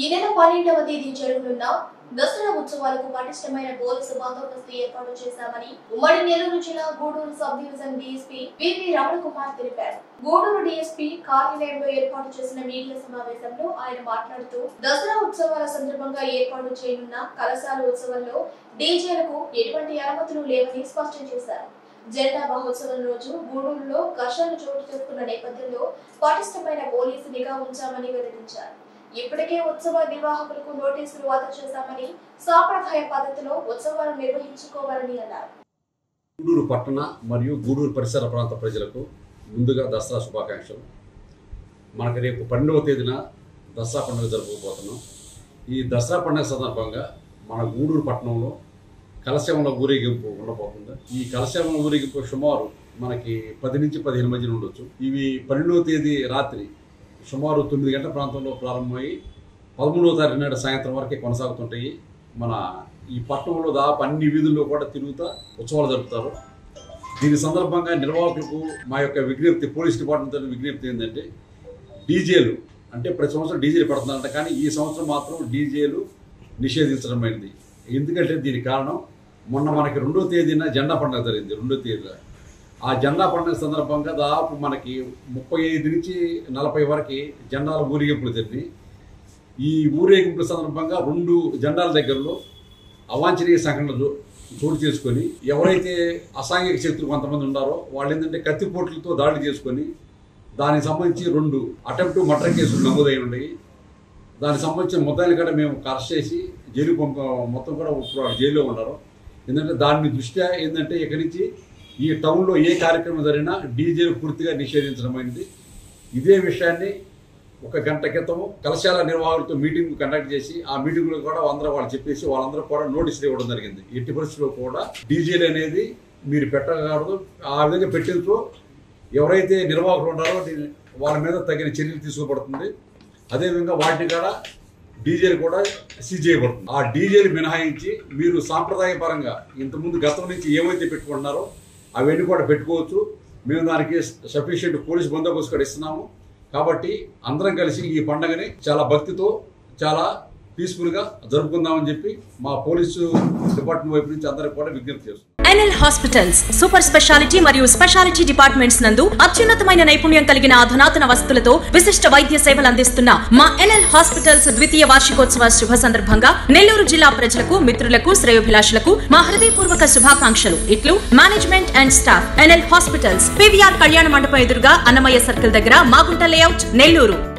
ఈ నెల పన్నెండవ తేదీ జరగనున్న దసరా ఉత్సవాలకు పటిష్టమైన పోలీసు బందోబస్తు ఏర్పాటు చేశామని ఉమ్మడి నెల్లూరు జిల్లా Gudur sub division DSP VV Ramana Kumar తెలిపారు గూడూరు డీఎస్పీ కార్యాలయంలో ఏర్పాటు చేసిన మీడియా సమావేశంలో ఆయన మాట్లాడుతూ దసరా ఉత్సవాల సందర్భంగా ఏర్పాటు చేయనున్న కలశాల ఉత్సవంలో డీజేలకు ఎటువంటి అనుమతులు లేవని స్పష్టం చేశారు జెండా మహోత్సవం రోజు గూడూరులో ఘర్షణలు చోటు చేసుకున్న నేపథ్యంలో పటిష్టమైన పోలీసు నిఘా ఉంచామని వెల్లడించారు ఇప్పటికే ఉత్సవ నిర్వాహకులకు నోటీసులు వాద చేశామని సాంప్రదాయ పద్ధతిలో ఉత్సవాలు నిర్వహించుకోవాలని అన్నారు గూడూరు పట్టణ మరియు గూడూరు పరిసర ప్రాంత ప్రజలకు ముందుగా దసరా శుభాకాంక్షలు మనకు రేపు పన్నెండవ తేదీన దసరా పండుగ జరుపుకోబోతున్నాం ఈ దసరా పండుగ సందర్భంగా మన గూడూరు పట్టణంలో కలశంలో ఊరేగింపు ఉండబోతుంది ఈ కలశంలో ఊరేగింపు సుమారు మనకి పది నుంచి పదిహేను మధ్యన ఉండొచ్చు ఇవి పన్నెండవ తేదీ రాత్రి సుమారు తొమ్మిది గంటల ప్రాంతంలో ప్రారంభమై పదమూడవ తారీఖు నాడు సాయంత్రం వరకే కొనసాగుతుంటాయి మన ఈ పట్టణంలో దాదాపు అన్ని వీధుల్లో కూడా తిరుగుతా ఉత్సవాలు జరుపుతారు దీని సందర్భంగా నిర్వాహకులకు మా యొక్క విజ్ఞప్తి పోలీస్ డిపార్ట్మెంట్ తరఫున విజ్ఞప్తి ఏంటంటే డీజేలు అంటే ప్రతి సంవత్సరం డీజేలు పెడుతున్నారంట కానీ ఈ సంవత్సరం మాత్రం డీజేలు నిషేధించడమైనది ఎందుకంటే దీనికి కారణం మొన్న మనకి రెండో తేదీన జెండా పండుగ జరిగింది రెండో తేదీన ఆ జెండా పండుగ సందర్భంగా దాదాపు మనకి ముప్పై ఐదు నుంచి నలభై వరకు జెండాల ఊరేగింపులు జరిగినాయి ఈ ఊరేగింపుల సందర్భంగా రెండు జెండాల దగ్గరలో అవాంఛనీయ సంఘటనలు చోటు చేసుకొని ఎవరైతే అసాంఘిక శక్తులు కొంతమంది ఉన్నారో వాళ్ళు ఏంటంటే కత్తిపోట్లతో దాడి చేసుకొని దానికి సంబంధించి రెండు అటెంప్ట్ మర్డర్ కేసులు నమోదై ఉన్నాయి దానికి సంబంధించిన ముద్దాయిలు కూడా మేము అరెస్ట్ చేసి జైలు పంప మొత్తం కూడా ఇప్పుడు వాళ్ళు జైల్లో ఉన్నారు ఎందుకంటే దాని దృష్ట్యా ఏంటంటే ఇక్కడి నుంచి ఈ టౌన్లో ఏ కార్యక్రమం జరిగినా డీజేలు పూర్తిగా నిషేధించడమైనది ఇదే విషయాన్ని ఒక గంట క్రితం కలశాల నిర్వాహకులతో మీటింగ్ కండక్ట్ చేసి ఆ మీటింగ్లో కూడా అందరూ వాళ్ళు చెప్పేసి వాళ్ళందరూ కూడా నోటీసులు ఇవ్వడం జరిగింది ఎట్టి పరిస్థితుల్లో కూడా డీజేలు అనేది మీరు పెట్టకూడదు ఆ విధంగా పెట్టినతో ఎవరైతే నిర్వాహకులు ఉన్నారో దీన్ని వాళ్ళ మీద తగిన చర్యలు తీసుకోబడుతుంది అదేవిధంగా వాటిని కూడా డీజేలు కూడా సీజ్ చేయబడుతుంది ఆ డీజేలు మినహాయించి మీరు సాంప్రదాయ పరంగా ఇంతకుముందు గతం నుంచి ఏమైతే పెట్టుకుంటున్నారో అవన్నీ కూడా పెట్టుకోవచ్చు మేము దానికి సఫిషియెంట్ పోలీస్ బందోబస్తు కూడా ఇస్తున్నాము కాబట్టి అందరం కలిసి ఈ పండగని చాలా భక్తితో చాలా పీస్ఫుల్గా జరుపుకుందామని చెప్పి మా పోలీసు డిపార్ట్మెంట్ వైపు నుంచి అందరికి కూడా విజ్ఞప్తి చేస్తున్నాం ఎన్ఎల్ హాస్పిటల్స్ సూపర్ స్పెషాలిటీ మరియు స్పెషాలిటీ డిపార్ట్మెంట్స్ నందు అత్యున్నతమైన నైపుణ్యం కలిగిన అధునాతన వస్తువులతో విశిష్ట వైద్య సేవలు అందిస్తున్న మా ఎన్ఎల్ హాస్పిటల్స్ ద్వితీయ వార్షికోత్సవ శుభ సందర్భంగా నెల్లూరు జిల్లా ప్రజలకు మిత్రులకు శ్రేయోభిలాషులకు మా హృదయపూర్వక శుభాకాంక్షలు ఇట్లు management and staff NL hospitals PVR Kalyana Mandapam ఎదురుగా అన్నమయ్య సర్కిల్ దగ్గర మాగుంట లేఅవుట్ నెల్లూరు